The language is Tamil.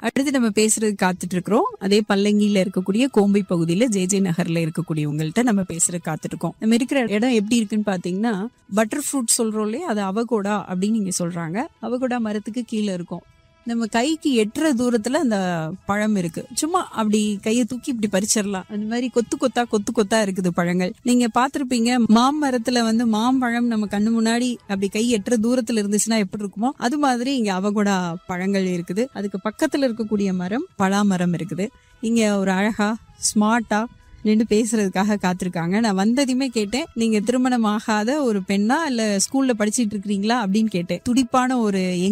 அடுத்து நம்ம பேசுறது காத்துட்டு இருக்கிறோம் அதே பல்லங்கியில இருக்கக்கூடிய கோம்பை பகுதியில ஜே ஜே நகர்ல இருக்கக்கூடியவங்கள்ட்ட நம்ம பேசுறது காத்துட்டு இருக்கோம் நம்ம இருக்கிற இடம் எப்படி இருக்குன்னு பாத்தீங்கன்னா பட்டர் ஃப்ரூட் சொல்றோம் இல்லையா அது அவகோடா அப்படின்னு நீங்க சொல்றாங்க அவகோடா மரத்துக்கு கீழே இருக்கும் நம்ம கைக்கு எட்டுற தூரத்துல அந்த பழம் இருக்கு சும்மா அப்படி கையை தூக்கி இப்படி பறிச்சிடலாம் அந்த மாதிரி கொத்து கொத்தா கொத்து கொத்தா இருக்குது பழங்கள் நீங்க பாத்திருப்பீங்க மாமரத்துல வந்து மாம்பழம் நம்ம கண்ணு முன்னாடி அப்படி கை எட்டுற தூரத்துல இருந்துச்சுன்னா எப்படி இருக்குமோ அது மாதிரி இங்க அவகோடா பழங்கள் இருக்குது அதுக்கு பக்கத்துல இருக்கக்கூடிய மரம் பலாமரம் இருக்குது இங்க ஒரு அழகா ஸ்மார்ட்டா நின்று பேசுறதுக்காக காத்திருக்காங்க நான் வந்ததையுமே கேட்டேன் நீங்க திருமணம் ஆகாத ஒரு பெண்ணா இல்ல ஸ்கூல்ல படிச்சிட்டு இருக்கிறீங்களா அப்படின்னு கேட்டேன் துடிப்பான ஒரு